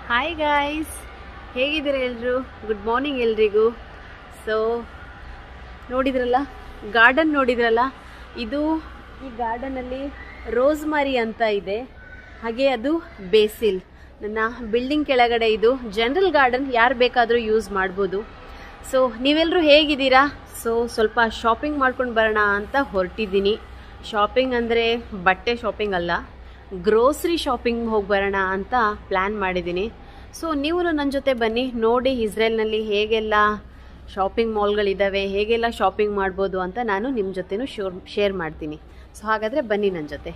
Hi guys ಹೇಗಿದ್ದೀರಾ ಎಲ್ರು good morning ಎಲ್ರಿಗೂ ಸೊ ನೋಡಿದ್ರಲ್ಲ ಗಾರ್ಡನ್ ನೋಡಿದ್ರಲ್ಲ ಇದು ಈ ಗಾರ್ಡನಲ್ಲಿ ರೋಸ್ಮರಿ ಅಂತ ಇದೆ ಹಾಗೆ ಅದು ಬೇಸಿಲ್ ನನ್ನ ಬಿಲ್ಡಿಂಗ್ ಕೆಳಗಡೆ ಇದು ಜನರಲ್ ಗಾರ್ಡನ್ ಯಾರು ಬೇಕಾದರೂ ಯೂಸ್ ಮಾಡ್ಬೋದು ಸೊ ನೀವೆಲ್ಲರೂ ಹೇಗಿದ್ದೀರಾ ಸೊ ಸ್ವಲ್ಪ ಶಾಪಿಂಗ್ ಮಾಡ್ಕೊಂಡು ಬರೋಣ ಅಂತ ಹೊರಟಿದ್ದೀನಿ ಶಾಪಿಂಗ್ ಅಂದರೆ ಬಟ್ಟೆ ಶಾಪಿಂಗ್ ಅಲ್ಲ ಗ್ರೋಸರಿ ಶಾಪಿಂಗ್ ಹೋಗಿ ಬರೋಣ ಅಂತ ಪ್ಲ್ಯಾನ್ ಮಾಡಿದ್ದೀನಿ ಸೊ ನೀವು ನನ್ನ ಜೊತೆ ಬನ್ನಿ ನೋಡಿ ಇಸ್ರೇಲ್ನಲ್ಲಿ ಹೇಗೆಲ್ಲ ಶಾಪಿಂಗ್ ಮಾಲ್ಗಳಿದ್ದಾವೆ ಹೇಗೆಲ್ಲ ಶಾಪಿಂಗ್ ಮಾಡ್ಬೋದು ಅಂತ ನಾನು ನಿಮ್ಮ ಜೊತೆನೂ ಶೋರ್ ಶೇರ್ ಮಾಡ್ತೀನಿ ಸೊ ಹಾಗಾದರೆ ಬನ್ನಿ ನನ್ನ ಜೊತೆ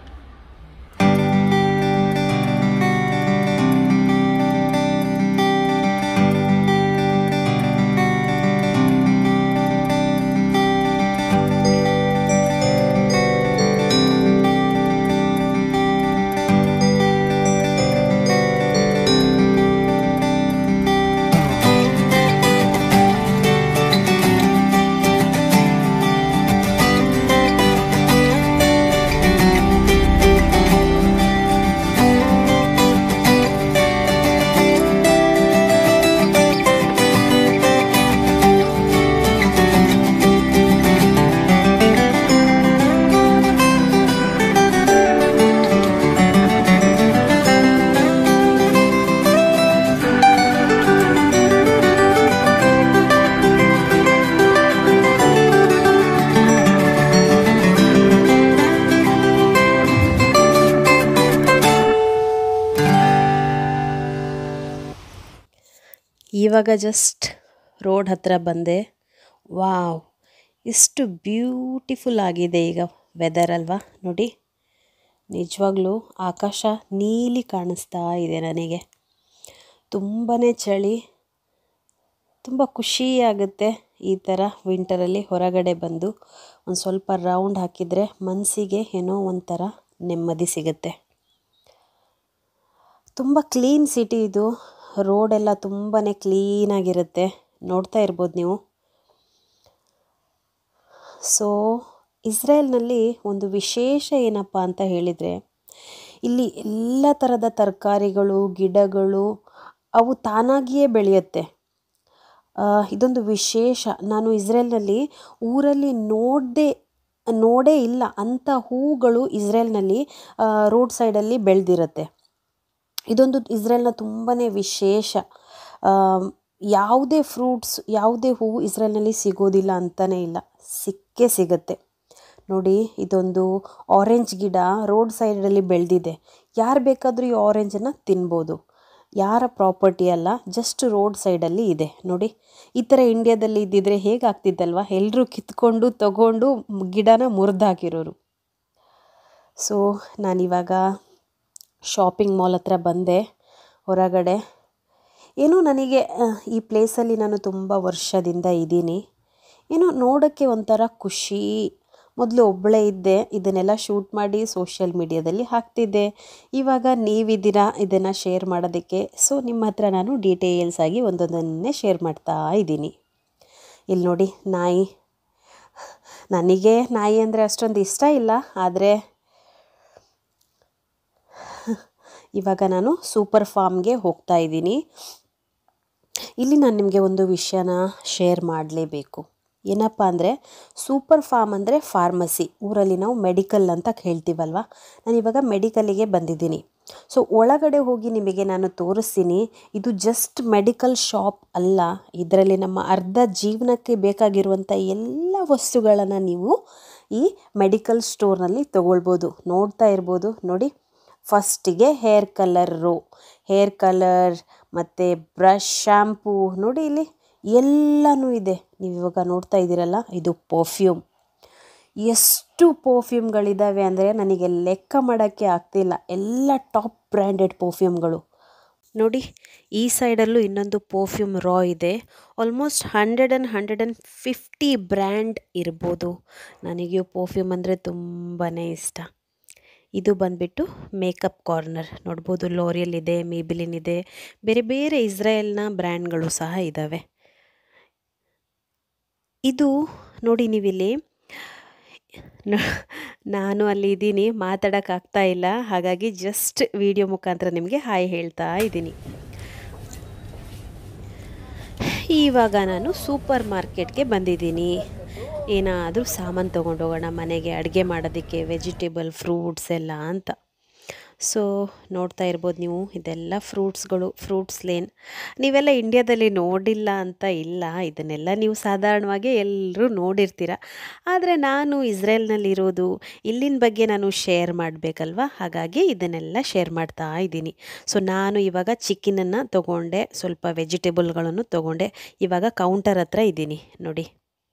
ಇವಾಗ ಜಸ್ಟ್ ರೋಡ್ ಹತ್ರ ಬಂದೆ ವಾವ್ ಎಷ್ಟು ಬ್ಯೂಟಿಫುಲ್ ಆಗಿದೆ ಈಗ ವೆದರ್ ಅಲ್ವಾ ನೋಡಿ ನಿಜವಾಗ್ಲೂ ಆಕಾಶ ನೀಲಿ ಕಾಣಿಸ್ತಾ ಇದೆ ನನಗೆ ತುಂಬಾ ಚಳಿ ತುಂಬ ಖುಷಿಯಾಗುತ್ತೆ ಈ ಥರ ವಿಂಟರಲ್ಲಿ ಹೊರಗಡೆ ಬಂದು ಒಂದು ಸ್ವಲ್ಪ ರೌಂಡ್ ಹಾಕಿದರೆ ಮನಸ್ಸಿಗೆ ಏನೋ ಒಂಥರ ನೆಮ್ಮದಿ ಸಿಗುತ್ತೆ ತುಂಬ ಕ್ಲೀನ್ ಸಿಟಿ ಇದು ರೋಡೆಲ್ಲ ತುಂಬಾ ಕ್ಲೀನಾಗಿರುತ್ತೆ ನೋಡ್ತಾ ಇರ್ಬೋದು ನೀವು ಸೊ ಇಸ್ರೇಲ್ನಲ್ಲಿ ಒಂದು ವಿಶೇಷ ಏನಪ್ಪ ಅಂತ ಹೇಳಿದರೆ ಇಲ್ಲಿ ಎಲ್ಲ ಥರದ ತರಕಾರಿಗಳು ಗಿಡಗಳು ಅವು ತಾನಾಗಿಯೇ ಬೆಳೆಯುತ್ತೆ ಇದೊಂದು ವಿಶೇಷ ನಾನು ಇಸ್ರೇಲ್ನಲ್ಲಿ ಊರಲ್ಲಿ ನೋಡದೆ ನೋಡೇ ಇಲ್ಲ ಅಂಥ ಹೂಗಳು ಇಸ್ರೇಲ್ನಲ್ಲಿ ರೋಡ್ ಸೈಡಲ್ಲಿ ಬೆಳೆದಿರುತ್ತೆ ಇದೊಂದು ಇಸ್ರೇಲ್ನ ತುಂಬಾ ವಿಶೇಷ ಯಾವುದೇ ಫ್ರೂಟ್ಸ್ ಯಾವುದೇ ಹೂವು ಇಸ್ರೇಲ್ನಲ್ಲಿ ಸಿಗೋದಿಲ್ಲ ಅಂತಲೇ ಇಲ್ಲ ಸಿಕ್ಕೇ ಸಿಗುತ್ತೆ ನೋಡಿ ಇದೊಂದು ಆರೆಂಜ್ ಗಿಡ ರೋಡ್ ಸೈಡಲ್ಲಿ ಬೆಳೆದಿದೆ ಯಾರು ಬೇಕಾದರೂ ಈ ಆರೆಂಜನ್ನು ತಿನ್ಬೋದು ಯಾರ ಪ್ರಾಪರ್ಟಿ ಅಲ್ಲ ಜಸ್ಟ್ ರೋಡ್ ಸೈಡಲ್ಲಿ ಇದೆ ನೋಡಿ ಈ ಥರ ಇಂಡಿಯಾದಲ್ಲಿ ಇದ್ದಿದ್ರೆ ಹೇಗಾಗ್ತಿದ್ದಲ್ವ ಎಲ್ಲರೂ ಕಿತ್ಕೊಂಡು ತಗೊಂಡು ಗಿಡನ ಮುರಿದಾಕಿರೋರು ಸೊ ನಾನಿವಾಗ ಶಾಪಿಂಗ್ ಮಾಲ್ ಹತ್ರ ಬಂದೆ ಹೊರಗಡೆ ಏನೋ ನನಗೆ ಈ ಪ್ಲೇಸಲ್ಲಿ ನಾನು ತುಂಬ ವರ್ಷದಿಂದ ಇದ್ದೀನಿ ಏನೋ ನೋಡೋಕ್ಕೆ ಒಂಥರ ಖುಷಿ ಮೊದಲು ಒಬ್ಬಳೇ ಇದ್ದೆ ಇದನ್ನೆಲ್ಲ ಶೂಟ್ ಮಾಡಿ ಸೋಷಿಯಲ್ ಮೀಡಿಯಾದಲ್ಲಿ ಹಾಕ್ತಿದ್ದೆ ಇವಾಗ ನೀವಿದ್ದೀರಾ ಇದನ್ನು ಶೇರ್ ಮಾಡೋದಕ್ಕೆ ಸೊ ನಿಮ್ಮ ಹತ್ರ ನಾನು ಡೀಟೇಲ್ಸ್ ಆಗಿ ಒಂದೊಂದನ್ನೇ ಶೇರ್ ಮಾಡ್ತಾ ಇದ್ದೀನಿ ಇಲ್ಲಿ ನೋಡಿ ನಾಯಿ ನನಗೆ ನಾಯಿ ಅಂದರೆ ಅಷ್ಟೊಂದು ಇಷ್ಟ ಇಲ್ಲ ಆದರೆ ಇವಾಗ ನಾನು ಸೂಪರ್ ಫಾರ್ಮ್ಗೆ ಹೋಗ್ತಾ ಇದ್ದೀನಿ ಇಲ್ಲಿ ನಾನು ನಿಮಗೆ ಒಂದು ವಿಷಯನ ಶೇರ್ ಮಾಡಲೇಬೇಕು ಏನಪ್ಪ ಅಂದರೆ ಸೂಪರ್ ಫಾರ್ಮ್ ಅಂದರೆ ಫಾರ್ಮಸಿ ಊರಲ್ಲಿ ನಾವು ಮೆಡಿಕಲ್ ಅಂತ ಹೇಳ್ತೀವಲ್ವ ನಾನು ಇವಾಗ ಮೆಡಿಕಲಿಗೆ ಬಂದಿದ್ದೀನಿ ಸೊ ಒಳಗಡೆ ಹೋಗಿ ನಿಮಗೆ ನಾನು ತೋರಿಸ್ತೀನಿ ಇದು ಜಸ್ಟ್ ಮೆಡಿಕಲ್ ಶಾಪ್ ಅಲ್ಲ ಇದರಲ್ಲಿ ನಮ್ಮ ಅರ್ಧ ಜೀವನಕ್ಕೆ ಬೇಕಾಗಿರುವಂಥ ಎಲ್ಲ ವಸ್ತುಗಳನ್ನು ನೀವು ಈ ಮೆಡಿಕಲ್ ಸ್ಟೋರ್ನಲ್ಲಿ ತೊಗೊಳ್ಬೋದು ನೋಡ್ತಾ ಇರ್ಬೋದು ನೋಡಿ ಫಸ್ಟಿಗೆ ಹೇರ್ ಕಲರು ಹೇರ್ ಕಲರ್ ಮತ್ತು ಬ್ರಷ್ ಶ್ಯಾಂಪೂ ನೋಡಿ ಇಲ್ಲಿ ಎಲ್ಲನೂ ಇದೆ ನೀವು ಇವಾಗ ನೋಡ್ತಾ ಇದ್ದೀರಲ್ಲ ಇದು ಪರ್ಫ್ಯೂಮ್ ಎಷ್ಟು ಪರ್ಫ್ಯೂಮ್ಗಳಿದ್ದಾವೆ ಅಂದರೆ ನನಗೆ ಲೆಕ್ಕ ಮಾಡೋಕ್ಕೆ ಆಗ್ತಿಲ್ಲ ಎಲ್ಲ ಟಾಪ್ ಬ್ರ್ಯಾಂಡೆಡ್ ಪರ್ಫ್ಯೂಮ್ಗಳು ನೋಡಿ ಈ ಸೈಡಲ್ಲೂ ಇನ್ನೊಂದು ಪರ್ಫ್ಯೂಮ್ ರಾ ಇದೆ almost hundred and hundred and fifty brand ಇರ್ಬೋದು ನನಗೆ ಪರ್ಫ್ಯೂಮ್ ಅಂದರೆ ತುಂಬಾ ಇಷ್ಟ ಇದು ಬಂದುಬಿಟ್ಟು ಮೇಕಪ್ ಕಾರ್ನರ್ ನೋಡ್ಬೋದು ಲೋರಿಯಲ್ ಇದೆ ಮೇಬಿಲಿನ್ ಇದೆ ಬೇರೆ ಬೇರೆ ಇಸ್ರೇಲ್ನ ಬ್ರ್ಯಾಂಡ್ಗಳು ಸಹ ಇದ್ದಾವೆ ಇದು ನೋಡಿ ನೀವಿಲ್ಲಿ ನಾನು ಅಲ್ಲಿ ಇದ್ದೀನಿ ಮಾತಾಡೋಕ್ಕಾಗ್ತಾ ಇಲ್ಲ ಹಾಗಾಗಿ ಜಸ್ಟ್ ವಿಡಿಯೋ ಮುಖಾಂತರ ನಿಮಗೆ ಹಾಯ್ ಹೇಳ್ತಾ ಇದ್ದೀನಿ ಇವಾಗ ನಾನು ಸೂಪರ್ ಮಾರ್ಕೆಟ್ಗೆ ಬಂದಿದ್ದೀನಿ ಏನಾದರೂ ಸಾಮಾನು ತೊಗೊಂಡೋಗೋಣ ಮನೆಗೆ ಅಡುಗೆ ಮಾಡೋದಕ್ಕೆ ವೆಜಿಟೇಬಲ್ ಫ್ರೂಟ್ಸ್ ಎಲ್ಲ ಅಂತ ಸೊ ನೋಡ್ತಾ ಇರ್ಬೋದು ನೀವು ಇದೆಲ್ಲ ಫ್ರೂಟ್ಸ್ಗಳು ಫ್ರೂಟ್ಸ್ ಲೇನ್ ನೀವೆಲ್ಲ ಇಂಡ್ಯಾದಲ್ಲಿ ನೋಡಿಲ್ಲ ಅಂತ ಇಲ್ಲ ಇದನ್ನೆಲ್ಲ ನೀವು ಸಾಧಾರಣವಾಗಿ ಎಲ್ಲರೂ ನೋಡಿರ್ತೀರ ಆದರೆ ನಾನು ಇಸ್ರೇಲ್ನಲ್ಲಿರೋದು ಇಲ್ಲಿನ ಬಗ್ಗೆ ನಾನು ಶೇರ್ ಮಾಡಬೇಕಲ್ವ ಹಾಗಾಗಿ ಇದನ್ನೆಲ್ಲ ಶೇರ್ ಮಾಡ್ತಾ ಇದ್ದೀನಿ ಸೊ ನಾನು ಇವಾಗ ಚಿಕನನ್ನು ತೊಗೊಂಡೆ ಸ್ವಲ್ಪ ವೆಜಿಟೇಬಲ್ಗಳನ್ನು ತೊಗೊಂಡೆ ಇವಾಗ ಕೌಂಟರ್ ಹತ್ರ ಇದ್ದೀನಿ ನೋಡಿ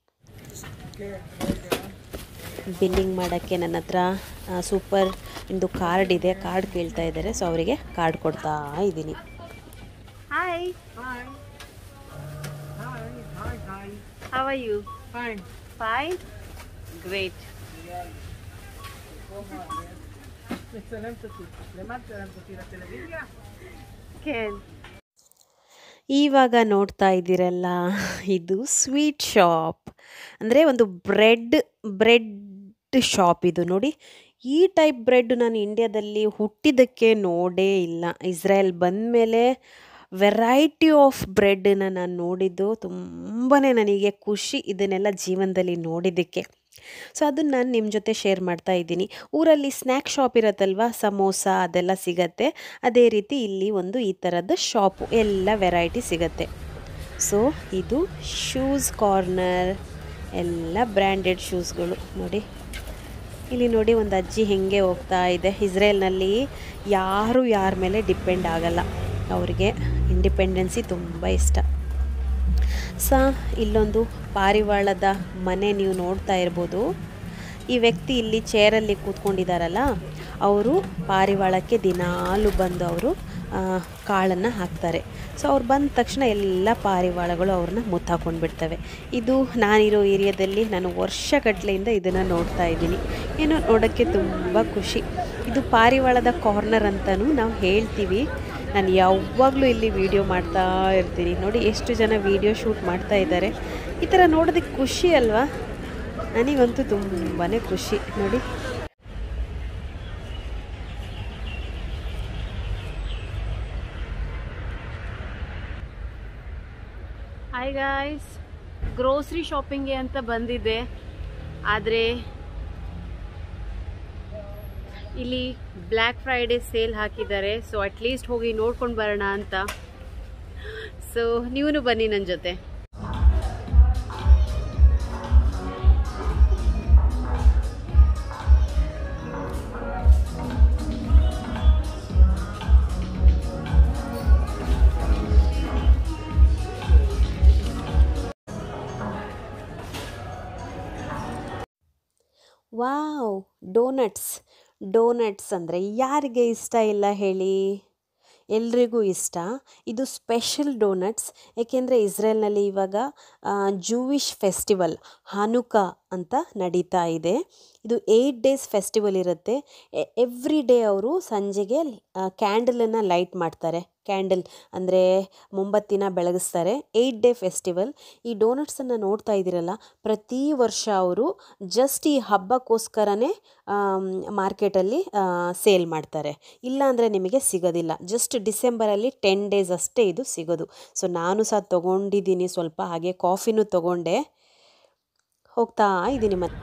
ಬಿಲ್ಲಿಂಗ್ ಮಾಡೋಕ್ಕೆ ನನ್ನ ಹತ್ರ ಸೂಪರ್ ಇಂದು ಕಾರ್ಡ್ ಇದೆ ಕಾರ್ಡ್ ಕೇಳ್ತಾ ಇದ್ದಾರೆ ಸೊ ಅವರಿಗೆ ಕಾರ್ಡ್ ಕೊಡ್ತಾ ಇದ್ದೀನಿ hi Hi. Hi, hi, hi. How are you Fine. Fine great מצלם אותי. למה צלמת אותי? לטלוויזיה? ಇವಾಗ ನೋಡ್ತಾ ಇದ್ದೀರಲ್ಲ ಇದು ಸ್ವೀಟ್ ಶಾಪ್ ಅಂದರೆ ಒಂದು ಬ್ರೆಡ್ ಬ್ರೆಡ್ ಶಾಪ್ ಇದು ನೋಡಿ ಈ ಟೈಪ್ ಬ್ರೆಡ್ ನಾನು ಇಂಡ್ಯಾದಲ್ಲಿ ಹುಟ್ಟಿದ್ದಕ್ಕೆ ನೋಡೇ ಇಲ್ಲ ಇಸ್ರೇಲ್ ಬಂದಮೇಲೆ ವೆರೈಟಿ ಆಫ್ ಬ್ರೆಡ್ನ ನಾನು ನೋಡಿದ್ದು ತುಂಬಾ ನನಗೆ ಖುಷಿ ಇದನ್ನೆಲ್ಲ ಜೀವನದಲ್ಲಿ ನೋಡಿದ್ದಕ್ಕೆ ಸೊ ಅದನ್ನು ನಾನು ನಿಮ್ಮ ಜೊತೆ ಶೇರ್ ಮಾಡ್ತಾ ಇದ್ದೀನಿ ಊರಲ್ಲಿ ಸ್ನ್ಯಾಕ್ ಶಾಪ್ ಇರತ್ತಲ್ವ ಸಮೋಸ ಅದೆಲ್ಲ ಸಿಗತ್ತೆ ಅದೇ ರೀತಿ ಇಲ್ಲಿ ಒಂದು ಈ ಥರದ ಶಾಪು ಎಲ್ಲ ವೆರೈಟಿ ಸಿಗತ್ತೆ ಸೊ ಇದು ಶೂಸ್ ಕಾರ್ನರ್ ಎಲ್ಲ ಬ್ರ್ಯಾಂಡೆಡ್ ಶೂಸ್ಗಳು ನೋಡಿ ಇಲ್ಲಿ ನೋಡಿ ಒಂದು ಅಜ್ಜಿ ಹೆಂಗೆ ಹೋಗ್ತಾ ಇದೆ ಇಸ್ರೇಲ್ನಲ್ಲಿ ಯಾರು ಯಾರ ಮೇಲೆ ಡಿಪೆಂಡ್ ಆಗಲ್ಲ ಅವರಿಗೆ ಇಂಡಿಪೆಂಡೆನ್ಸಿ ತುಂಬ ಇಷ್ಟ ಸ ಇಲ್ಲೊಂದು ಪಾರಿವಾಳದ ಮನೆ ನೀವು ನೋಡ್ತಾ ಇರ್ಬೋದು ಈ ವ್ಯಕ್ತಿ ಇಲ್ಲಿ ಚೇರಲ್ಲಿ ಕೂತ್ಕೊಂಡಿದ್ದಾರಲ್ಲ ಅವರು ಪಾರಿವಾಳಕ್ಕೆ ದಿನಾಲು ಬಂದು ಅವರು ಕಾಳನ್ನು ಹಾಕ್ತಾರೆ ಸೊ ಅವ್ರು ಬಂದ ತಕ್ಷಣ ಎಲ್ಲ ಪಾರಿವಾಳಗಳು ಅವ್ರನ್ನ ಮುತ್ತಾಕೊಂಡು ಬಿಡ್ತವೆ ಇದು ನಾನಿರೋ ಏರಿಯಾದಲ್ಲಿ ನಾನು ವರ್ಷಗಟ್ಟಲೆಯಿಂದ ಇದನ್ನು ನೋಡ್ತಾ ಇದ್ದೀನಿ ಏನೋ ನೋಡೋಕ್ಕೆ ತುಂಬ ಖುಷಿ ಇದು ಪಾರಿವಾಳದ ಕಾರ್ನರ್ ಅಂತಲೂ ನಾವು ಹೇಳ್ತೀವಿ ನಾನು ಯಾವಾಗಲೂ ಇಲ್ಲಿ ವಿಡಿಯೋ ಮಾಡ್ತಾ ಇರ್ತೀನಿ ನೋಡಿ ಎಷ್ಟು ಜನ ವಿಡಿಯೋ ಶೂಟ್ ಮಾಡ್ತಾ ಇದ್ದಾರೆ ಈ ಥರ ನೋಡೋದಕ್ಕೆ ಖುಷಿ ಅಲ್ವಾ ನನಗಂತೂ ತುಂಬಾ ಖುಷಿ ನೋಡಿ ಹಾಯ್ ಗಾಯ್ಸ್ ಗ್ರೋಸ್ರಿ ಶಾಪಿಂಗ್ಗೆ ಅಂತ ಬಂದಿದ್ದೆ ಆದರೆ ಇಲ್ಲಿ ಬ್ಲ್ಯಾಕ್ ಫ್ರೈಡೇ ಸೇಲ್ ಹಾಕಿದ್ದಾರೆ ಸೊ ಅಟ್ಲೀಸ್ಟ್ ಹೋಗಿ ನೋಡ್ಕೊಂಡು ಬರೋಣ ಅಂತ ಸೊ ನೀವು ಬನ್ನಿ ನನ್ನ ಜೊತೆ ವಾವ್ ಡೋನಟ್ಸ್ ಡೋನಟ್ಸ್ ಅಂದರೆ ಯಾರಿಗೆ ಇಷ್ಟ ಇಲ್ಲ ಹೇಳಿ ಎಲ್ರಿಗೂ ಇಷ್ಟ ಇದು ಸ್ಪೆಷಲ್ ಡೋನಟ್ಸ್ ಏಕೆಂದರೆ ಇಸ್ರೇಲ್ನಲ್ಲಿ ಇವಾಗ ಜೂವಿಶ್ ಫೆಸ್ಟಿವಲ್ ಹಾನುಕಾ ಅಂತ ನಡೀತಾ ಇದೆ ಇದು ಏಯ್ಟ್ ಡೇಸ್ ಫೆಸ್ಟಿವಲ್ ಇರುತ್ತೆ ಎವ್ರಿ ಡೇ ಅವರು ಸಂಜೆಗೆ ಕ್ಯಾಂಡಲನ್ನು ಲೈಟ್ ಮಾಡ್ತಾರೆ ಕ್ಯಾಂಡಲ್ ಅಂದರೆ ಮೊಂಬತ್ತಿನ ಬೆಳಗಿಸ್ತಾರೆ ಏಯ್ಟ್ ಡೇ ಫೆಸ್ಟಿವಲ್ ಈ ಡೋನಟ್ಸನ್ನು ನೋಡ್ತಾ ಇದ್ದೀರಲ್ಲ ಪ್ರತಿ ವರ್ಷ ಅವರು ಜಸ್ಟ್ ಈ ಹಬ್ಬಕ್ಕೋಸ್ಕರನೇ ಮಾರ್ಕೆಟಲ್ಲಿ ಸೇಲ್ ಮಾಡ್ತಾರೆ ಇಲ್ಲಾಂದರೆ ನಿಮಗೆ ಸಿಗೋದಿಲ್ಲ ಜಸ್ಟ್ ಡಿಸೆಂಬರಲ್ಲಿ ಟೆನ್ ಡೇಸ್ ಅಷ್ಟೇ ಇದು ಸಿಗೋದು ಸೊ ನಾನು ಸಹ ತೊಗೊಂಡಿದ್ದೀನಿ ಸ್ವಲ್ಪ ಹಾಗೆ ಕಾಫಿನೂ ತೊಗೊಂಡೆ ಹೋಗ್ತಾ ಇದ್ದೀನಿ ಮತ್ತೆ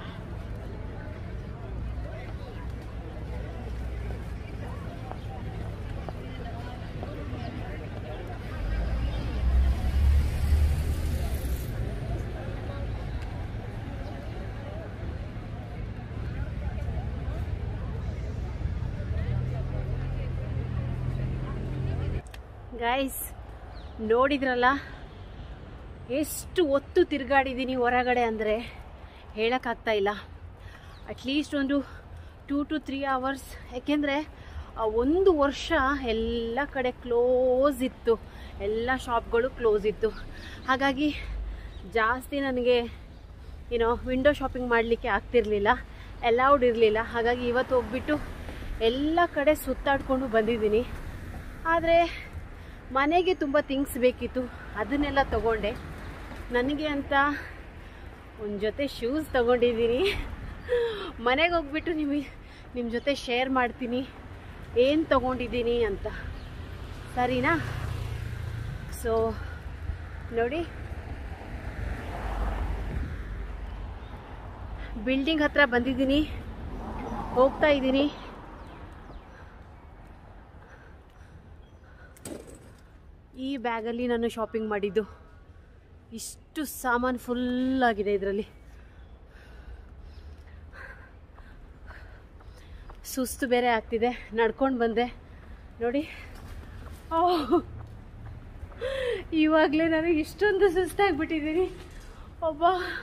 ಗೈಸ್ ನೋಡಿದ್ರಲ್ಲ ಎಷ್ಟು ಹೊತ್ತು ತಿರುಗಾಡಿದ್ದೀನಿ ಹೊರಗಡೆ ಅಂದರೆ ಹೇಳೋಕ್ಕಾಗ್ತಾ ಇಲ್ಲ ಅಟ್ಲೀಸ್ಟ್ ಒಂದು ಟೂ ಟು ತ್ರೀ ಅವರ್ಸ್ ಯಾಕೆಂದರೆ ಒಂದು ವರ್ಷ ಎಲ್ಲ ಕಡೆ ಕ್ಲೋಸ್ ಇತ್ತು ಎಲ್ಲ ಶಾಪ್ಗಳು ಕ್ಲೋಸ್ ಇತ್ತು ಹಾಗಾಗಿ ಜಾಸ್ತಿ ನನಗೆ ಏನೋ ವಿಂಡೋ ಶಾಪಿಂಗ್ ಮಾಡಲಿಕ್ಕೆ ಆಗ್ತಿರ್ಲಿಲ್ಲ ಅಲೌಡ್ ಇರಲಿಲ್ಲ ಹಾಗಾಗಿ ಇವತ್ತು ಹೋಗ್ಬಿಟ್ಟು ಎಲ್ಲ ಕಡೆ ಸುತ್ತಾಡ್ಕೊಂಡು ಬಂದಿದ್ದೀನಿ ಆದರೆ ಮನೆಗೆ ತುಂಬ ಥಿಂಗ್ಸ್ ಬೇಕಿತ್ತು ಅದನ್ನೆಲ್ಲ ತಗೊಂಡೆ ನನಗೆ ಅಂತ ಒಂದು ಜೊತೆ ಶೂಸ್ ತಗೊಂಡಿದ್ದೀನಿ ಮನೆಗೆ ಹೋಗ್ಬಿಟ್ಟು ನಿಮಗೆ ನಿಮ್ಮ ಜೊತೆ ಶೇರ್ ಮಾಡ್ತೀನಿ ಏನು ತಗೊಂಡಿದ್ದೀನಿ ಅಂತ ಸರಿನಾ ಸೊ ನೋಡಿ ಬಿಲ್ಡಿಂಗ್ ಹತ್ರ ಬಂದಿದ್ದೀನಿ ಹೋಗ್ತಾ ಇದ್ದೀನಿ ಈ ಬ್ಯಾಗಲ್ಲಿ ನಾನು ಶಾಪಿಂಗ್ ಮಾಡಿದ್ದು ಇಷ್ಟು ಸಾಮಾನು ಫುಲ್ ಆಗಿದೆ ಇದರಲ್ಲಿ ಸುಸ್ತು ಬೇರೆ ಆಗ್ತಿದೆ ನಡ್ಕೊಂಡು ಬಂದೆ ನೋಡಿ ಇವಾಗಲೇ ನಾನು ಇಷ್ಟೊಂದು ಸುಸ್ತಾಗ್ಬಿಟ್ಟಿದ್ದೀನಿ ಒಬ್ಬ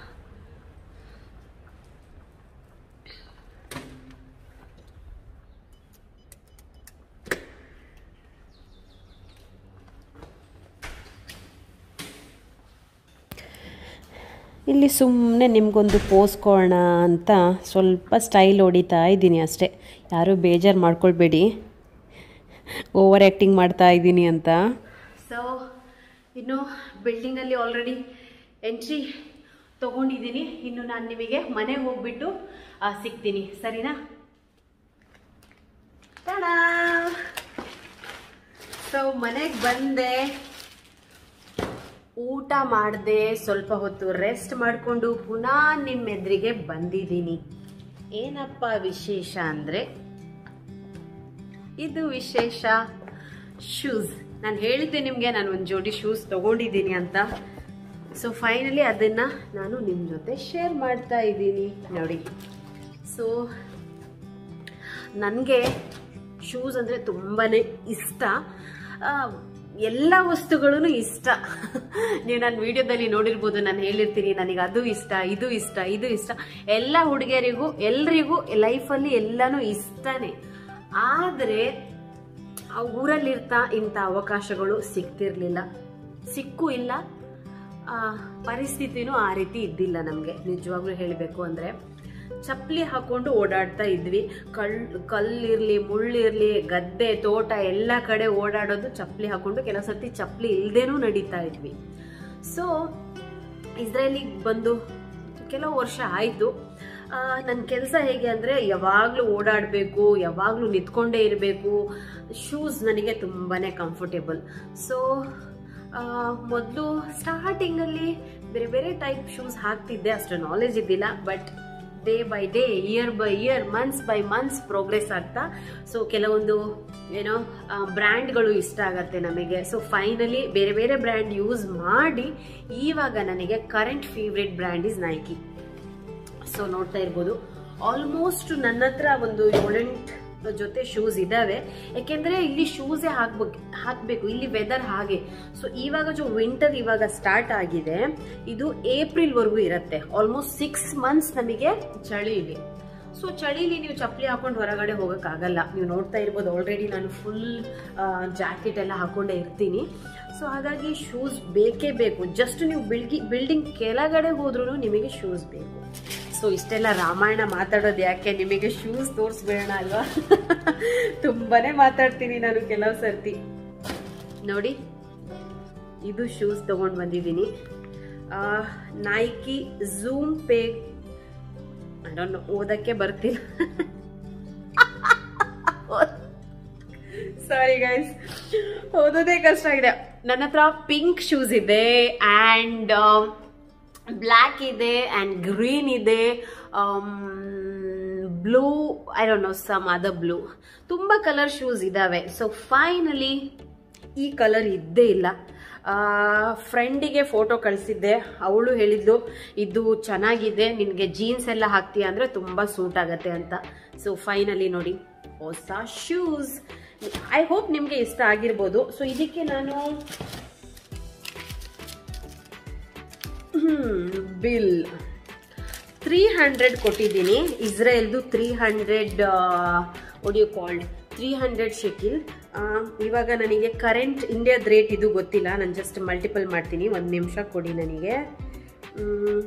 ಇಲ್ಲಿ ಸುಮ್ಮನೆ ನಿಮಗೊಂದು ಪೋಸ್ ಕೊಡೋಣ ಅಂತ ಸ್ವಲ್ಪ ಸ್ಟೈಲ್ ಹೊಡಿತಾ ಇದ್ದೀನಿ ಅಷ್ಟೇ ಯಾರೂ ಬೇಜಾರು ಮಾಡ್ಕೊಳ್ಬೇಡಿ ಓವರ್ ಆ್ಯಕ್ಟಿಂಗ್ ಮಾಡ್ತಾ ಇದ್ದೀನಿ ಅಂತ ಸೊ ಇನ್ನು ಬಿಲ್ಡಿಂಗಲ್ಲಿ ಆಲ್ರೆಡಿ ಎಂಟ್ರಿ ತಗೊಂಡಿದ್ದೀನಿ ಇನ್ನು ನಾನು ನಿಮಗೆ ಮನೆಗೆ ಹೋಗ್ಬಿಟ್ಟು ಆ, ಸಿಗ್ತೀನಿ ಸರಿನಾ ಸೊ ಮನೆಗೆ ಬಂದೆ ಊಟ ಮಾಡಿದೆ ಸ್ವಲ್ಪ ಹೊತ್ತು ರೆಸ್ಟ್ ಮಾಡಿಕೊಂಡು ಪುನಃ ನಿಮ್ಮ ಎದುರಿಗೆ ಬಂದಿದ್ದೀನಿ ಏನಪ್ಪ ವಿಶೇಷ ಅಂದರೆ ಇದು ವಿಶೇಷ ಶೂಸ್ ನಾನು ಹೇಳಿದ್ದೆ ನಿಮಗೆ ನಾನು ಒಂದು ಜೋಡಿ ಶೂಸ್ ತಗೊಂಡಿದ್ದೀನಿ ಅಂತ ಸೊ ಫೈನಲಿ ಅದನ್ನು ನಾನು ನಿಮ್ಮ ಜೊತೆ ಶೇರ್ ಮಾಡ್ತಾ ಇದ್ದೀನಿ ನೋಡಿ ಸೊ ನನಗೆ ಶೂಸ್ ಅಂದರೆ ತುಂಬಾ ಇಷ್ಟ ಆ, ಎಲ್ಲ ವಸ್ತುಗಳೂ ಇಷ್ಟ ನೀವು ನನ್ನ ವಿಡಿಯೋದಲ್ಲಿ ನೋಡಿರ್ಬೋದು ನಾನು ಹೇಳಿರ್ತೀನಿ ನನಗೆ ಅದು ಇಷ್ಟ ಇದು ಇಷ್ಟ ಇದು ಇಷ್ಟ ಎಲ್ಲ ಹುಡುಗಿಯರಿಗೂ ಎಲ್ರಿಗೂ ಲೈಫಲ್ಲಿ ಎಲ್ಲನೂ ಇಷ್ಟನೇ ಆದರೆ ಆ ಊರಲ್ಲಿರ್ತಾ ಇಂಥ ಅವಕಾಶಗಳು ಸಿಗ್ತಿರ್ಲಿಲ್ಲ ಸಿಕ್ಕೂ ಇಲ್ಲ ಆ, ಪರಿಸ್ಥಿತಿನೂ ಆ ರೀತಿ ಇದ್ದಿಲ್ಲ ನಮಗೆ ನಿಜವಾಗ್ಲೂ ಹೇಳಬೇಕು ಅಂದರೆ ಚಪ್ಪಲಿ ಹಾಕೊಂಡು ಓಡಾಡ್ತಾ ಇದ್ವಿ ಕಲ್ ಕಲ್ಲಿರ್ಲಿ ಮುಳ್ಳಿರ್ಲಿ ಗದ್ದೆ ತೋಟ ಎಲ್ಲ ಕಡೆ ಓಡಾಡೋದು ಚಪ್ಪಲಿ ಹಾಕೊಂಡು ಕೆಲವು ಸರ್ತಿ ಚಪ್ಪಲಿ ಇಲ್ದೇನೂ ನಡೀತಾ ಇದ್ವಿ ಸೊ ಇಸ್ರೇಲಿಗೆ ಬಂದು ಕೆಲವು ವರ್ಷ ಆಯಿತು ನನ್ನ ಕೆಲಸ ಹೇಗೆ ಅಂದರೆ ಯಾವಾಗಲೂ ಓಡಾಡಬೇಕು ಯಾವಾಗಲೂ ನಿಂತ್ಕೊಂಡೇ ಇರಬೇಕು ಶೂಸ್ ನನಗೆ ತುಂಬಾ ಕಂಫರ್ಟೇಬಲ್ ಸೊ ಮೊದಲು ಸ್ಟಾರ್ಟಿಂಗಲ್ಲಿ ಬೇರೆ ಬೇರೆ ಟೈಪ್ ಶೂಸ್ ಹಾಕ್ತಿದ್ದೆ ಅಷ್ಟು ನಾಲೆಜ್ ಇದ್ದಿಲ್ಲ but day by day year by year months by months progress ಆಗ್ತಾ ಸೊ ಕೆಲವೊಂದು ಏನೋ ಬ್ರ್ಯಾಂಡ್ಗಳು ಇಷ್ಟ ಆಗತ್ತೆ ನಮಗೆ ಸೊ ಫೈನಲಿ ಬೇರೆ ಬೇರೆ ಬ್ರ್ಯಾಂಡ್ ಯೂಸ್ ಮಾಡಿ ಇವಾಗ ನನಗೆ current favourite brand is Nike so ನೋಡ್ತಾ ಇರ್ಬೋದು ಆಲ್ಮೋಸ್ಟ್ ನನ್ನ ಹತ್ರ ಒಂದು ಏಳೆಂಟು ಜೊತೆ ಶೂಸ್ ಇದಾವೆ ಯಾಕೆಂದ್ರೆ ಇಲ್ಲಿ ಶೂಸೇ ಹಾಕ್ಬೇಕು ಹಾಕಬೇಕು ಇಲ್ಲಿ ವೆದರ್ ಹಾಗೆ ಸೊ ಇವಾಗ ಜೊ ವಿಂಟರ್ ಇವಾಗ ಸ್ಟಾರ್ಟ್ ಆಗಿದೆ ಇದು ಏಪ್ರಿಲ್ ವರೆಗೂ ಇರುತ್ತೆ ಆಲ್ಮೋಸ್ಟ್ ಸಿಕ್ಸ್ ಮಂತ್ಸ್ ನಮಗೆ ಚಳಿ ಇದೆ ಸೊ ಚಳಿಲಿ ನೀವು ಚಪ್ಪಲಿ ಹಾಕೊಂಡು ಹೊರಗಡೆ ಹೋಗೋಕ್ಕಾಗಲ್ಲ ನೀವು ನೋಡ್ತಾ ಇರ್ಬೋದು ಆಲ್ರೆಡಿ ನಾನು ಫುಲ್ ಜಾಕೆಟ್ ಎಲ್ಲ ಹಾಕೊಂಡೇ ಇರ್ತೀನಿ ಸೊ ಹಾಗಾಗಿ ಶೂಸ್ ಬೇಕೇ ಬೇಕು ಜಸ್ಟ್ ನೀವು ಬಿಲ್ಗಿ ಬಿಲ್ಡಿಂಗ್ ಕೆಳಗಡೆ ಹೋದ್ರೂ ನಿಮಗೆ ಶೂಸ್ ಬೇಕು ಸೊ ಇಷ್ಟೆಲ್ಲ ರಾಮಾಯಣ ಮಾತಾಡೋದು ಯಾಕೆ ನಿಮಗೆ ಶೂಸ್ ತೋರಿಸ್ಬೇಡ ಅಲ್ವಾ ತುಂಬಾನೇ ಮಾತಾಡ್ತೀನಿ ನಾನು ಕೆಲವು ಸರ್ತಿ ನೋಡಿ ಇದು ಶೂಸ್ ತಗೊಂಡು ಬಂದಿದ್ದೀನಿ ನೈಕಿ ಝೂಮ್ ಪೇ ಡೋಂಟ್ ಓದಕ್ಕೆ ಬರ್ತಿಲ್ಲ ಸಾರಿ ಗೈಸ್ ಓದೋದೇ ಕಷ್ಟ ಆಗಿದೆ ನನ್ನ ಹತ್ರ ಪಿಂಕ್ ಶೂಸ್ ಇದೆ ಆ್ಯಂಡ್ ಬ್ಲ್ಯಾಕ್ ಇದೆ ಆ್ಯಂಡ್ ಗ್ರೀನ್ ಇದೆ blue I don't know some other blue ತುಂಬ ಕಲರ್ ಶೂಸ್ ಇದ್ದಾವೆ ಸೊ ಫೈನಲಿ ಈ ಕಲರ್ ಇದ್ದೇ ಇಲ್ಲ ಫ್ರೆಂಡಿಗೆ ಫೋಟೋ ಕಳಿಸಿದ್ದೆ ಅವಳು ಹೇಳಿದ್ಲು ಇದು ಚೆನ್ನಾಗಿದೆ ನಿನಗೆ ಜೀನ್ಸ್ ಎಲ್ಲ ಹಾಕ್ತೀಯ ಅಂದರೆ ತುಂಬ ಸೂಟ್ ಆಗತ್ತೆ ಅಂತ ಸೊ ಫೈನಲಿ ನೋಡಿ ಹೊಸ ಶೂಸ್ ಐ ಹೋಪ್ ನಿಮಗೆ ಇಷ್ಟ ಆಗಿರ್ಬೋದು ಸೊ ಇದಕ್ಕೆ ನಾನು ಬಿಲ್ ತ್ರೀ ಹಂಡ್ರೆಡ್ ಕೊಟ್ಟಿದ್ದೀನಿ ಇಸ್ರೇಲ್ದು ತ್ರೀ ಹಂಡ್ರೆಡ್ ಒಡಿಯೋ ಕಾಲ್ಡ್ ತ್ರೀ ಹಂಡ್ರೆಡ್ ಶೆಕಿಲ್ ಇವಾಗ ನನಗೆ ಕರೆಂಟ್ ಇಂಡಿಯಾದ ರೇಟ್ ಇದು ಗೊತ್ತಿಲ್ಲ ನಾನು ಜಸ್ಟ್ ಮಲ್ಟಿಪಲ್ ಮಾಡ್ತೀನಿ ಒಂದು ನಿಮಿಷ ಕೊಡಿ ನನಗೆ ಮ್,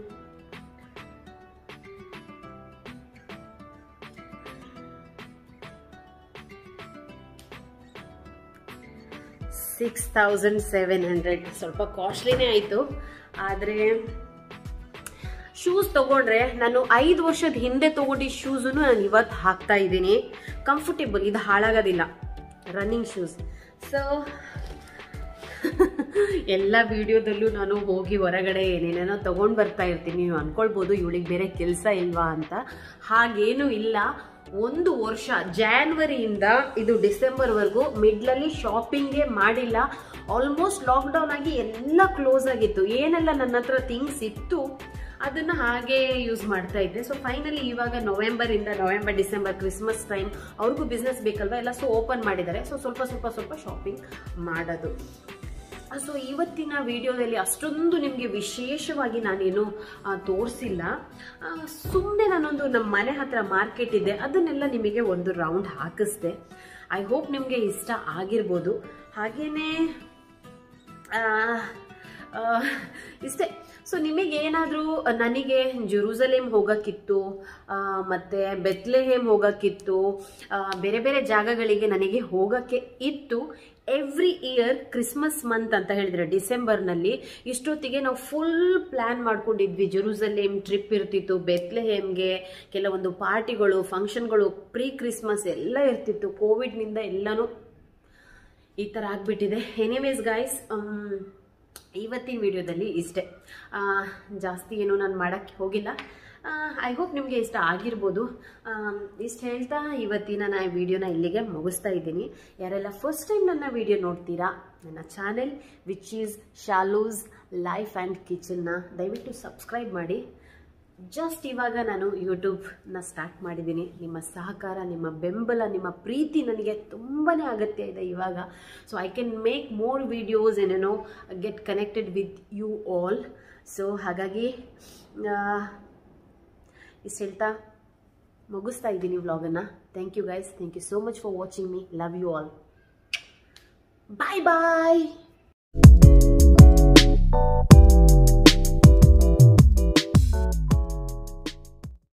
ಸಿಕ್ಸ್ ತೌಸಂಡ್ ಸೆವೆನ್ ಹಂಡ್ರೆಡ್ ಸ್ವಲ್ಪ ಕಾಸ್ಟ್ಲಿನೇ ಆಯಿತು ಆದರೆ ಶೂಸ್ ತಗೊಂಡ್ರೆ ನಾನು ಐದು ವರ್ಷದ ಹಿಂದೆ ತಗೊಂಡಿದ್ದ ಶೂಸನ್ನು ನಾನು ಇವತ್ತು ಹಾಕ್ತಾ ಇದ್ದೀನಿ ಕಂಫರ್ಟೇಬಲ್ ಇದು ಹಾಳಾಗೋದಿಲ್ಲ ರನ್ನಿಂಗ್ ಶೂಸ್ ಸೊ ಎಲ್ಲ ವಿಡಿಯೋದಲ್ಲೂ ನಾನು ಹೋಗಿ ಹೊರಗಡೆ ಏನೇನೇನೋ ತಗೊಂಡು ಬರ್ತಾ ಇರ್ತೀನಿ ನೀವು ಅನ್ಕೊಳ್ಬೋದು ಇವಳಿಗೆ ಬೇರೆ ಕೆಲಸ ಇಲ್ವಾ ಅಂತ ಹಾಗೇನೂ ಇಲ್ಲ ಒಂದು ವರ್ಷ ಜಾನ್ವರಿಯಿಂದ ಇದು ಡಿಸೆಂಬರ್ವರೆಗೂ ಮಿಡ್ಲಲ್ಲಿ ಶಾಪಿಂಗೇ ಮಾಡಿಲ್ಲ ಆಲ್ಮೋಸ್ಟ್ ಲಾಕ್ಡೌನ್ ಆಗಿ ಎಲ್ಲ ಕ್ಲೋಸ್ ಆಗಿತ್ತು ಏನೆಲ್ಲ ನನ್ನ ಹತ್ರ ಥಿಂಗ್ಸ್ ಇತ್ತು ಅದನ್ನ ಹಾಗೆ ಯೂಸ್ ಮಾಡ್ತಾ ಇದ್ದೆ ಸೊ ಫೈನಲಿ ಇವಾಗ ನವೆಂಬರ್ ಇಂದ ನವೆಂಬರ್ ಡಿಸೆಂಬರ್ ಕ್ರಿಸ್ಮಸ್ ಟೈಮ್ ಅವ್ರಿಗೂ ಬಿಸ್ನೆಸ್ ಬೇಕಲ್ವಾ ಎಲ್ಲ ಸೊ ಓಪನ್ ಮಾಡಿದ್ದಾರೆ ಸೊ ಸ್ವಲ್ಪ ಸ್ವಲ್ಪ ಸ್ವಲ್ಪ ಶಾಪಿಂಗ್ ಮಾಡೋದು ಸೊ ಇವತ್ತಿನ ವಿಡಿಯೋದಲ್ಲಿ ಅಷ್ಟೊಂದು ನಿಮಗೆ ವಿಶೇಷವಾಗಿ ನಾನೇನು ತೋರಿಸಿಲ್ಲ ಸುಮ್ಮನೆ ನಾನೊಂದು ನಮ್ಮ ಮನೆ ಹತ್ರ ಮಾರ್ಕೆಟ್ ಇದೆ ಅದನ್ನೆಲ್ಲ ನಿಮಗೆ ಒಂದು ರೌಂಡ್ ಹಾಕಿಸ್ದೆ ಐ ಹೋಪ್ ನಿಮಗೆ ಇಷ್ಟ ಆಗಿರ್ಬೋದು ಹಾಗೇನೇ ಆ, ಆ, ಇಷ್ಟೇ ಸೊ ನಿಮಗೇನಾದರೂ ನನಗೆ ಜೆರೂಸಲೇಮ್ ಹೋಗೋಕ್ಕಿತ್ತು ಆ, ಮತ್ತೆ ಬೆತ್ಲೆಹೇಮ್ ಹೋಗೋಕ್ಕಿತ್ತು ಆ, ಬೇರೆ ಬೇರೆ ಜಾಗಗಳಿಗೆ ನನಗೆ ಹೋಗೋಕ್ಕೆ ಇತ್ತು ಎವ್ರಿ ಇಯರ್ ಕ್ರಿಸ್ಮಸ್ ಮಂತ್ ಅಂತ ಹೇಳಿದ್ರೆ ಡಿಸೆಂಬರ್ನಲ್ಲಿ ಇಷ್ಟೊತ್ತಿಗೆ ನಾವು ಫುಲ್ ಪ್ಲ್ಯಾನ್ ಮಾಡ್ಕೊಂಡಿದ್ವಿ ಜೆರೂಸಲೇಮ್ ಟ್ರಿಪ್ ಇರ್ತಿತ್ತು ಬೆತ್ಲೆಹೇಮ್ಗೆ ಕೆಲವೊಂದು ಪಾರ್ಟಿಗಳು ಫಂಕ್ಷನ್ಗಳು ಪ್ರೀ ಕ್ರಿಸ್ಮಸ್ ಎಲ್ಲ ಇರ್ತಿತ್ತು ಕೋವಿಡ್ನಿಂದ ಎಲ್ಲನೂ ಈ ಥರ ಆಗಿಬಿಟ್ಟಿದೆ ಎನಿವೇಸ್ ಗಾಯ್ಸ್ ಇವತ್ತಿನ ವಿಡಿಯೋದಲ್ಲಿ ಇಷ್ಟೇ ಆ, ಜಾಸ್ತಿ ಏನು ನಾನು ಮಾಡೋಕ್ಕೆ ಹೋಗಿಲ್ಲ ಐ ಹೋಪ್ ನಿಮಗೆ ಇಷ್ಟ ಆಗಿರ್ಬೋದು ಇಷ್ಟು ಹೇಳ್ತಾ ಇವತ್ತಿನ ನಾ ವಿಡಿಯೋನ ಇಲ್ಲಿಗೆ ಮುಗಿಸ್ತಾ ಇದ್ದೀನಿ ಯಾರೆಲ್ಲ ಫಸ್ಟ್ ಟೈಮ್ ನನ್ನ ವಿಡಿಯೋ ನೋಡ್ತೀರಾ ನನ್ನ channel which is Shalu's life and ಕಿಚನ್ನ ದಯವಿಟ್ಟು ಸಬ್ಸ್ಕ್ರೈಬ್ ಮಾಡಿ ಜಸ್ಟ್ ಇವಾಗ ನಾನು ಯೂಟ್ಯೂಬ್ನ ಸ್ಟಾರ್ಟ್ ಮಾಡಿದ್ದೀನಿ ನಿಮ್ಮ ಸಹಕಾರ ನಿಮ್ಮ ಬೆಂಬಲ ನಿಮ್ಮ ಪ್ರೀತಿ ನನಗೆ ತುಂಬಾ ಅಗತ್ಯ ಇದೆ ಇವಾಗ so I can make more videos ಏನೇನೋ get connected with you all so ಹಾಗಾಗಿ ಇಷ್ಟು ಹೇಳ್ತಾ ಮುಗಿಸ್ತಾ ಇದ್ದೀನಿ ವ್ಲಾಗನ್ನು thank you guys thank you so much for watching me love you all bye bye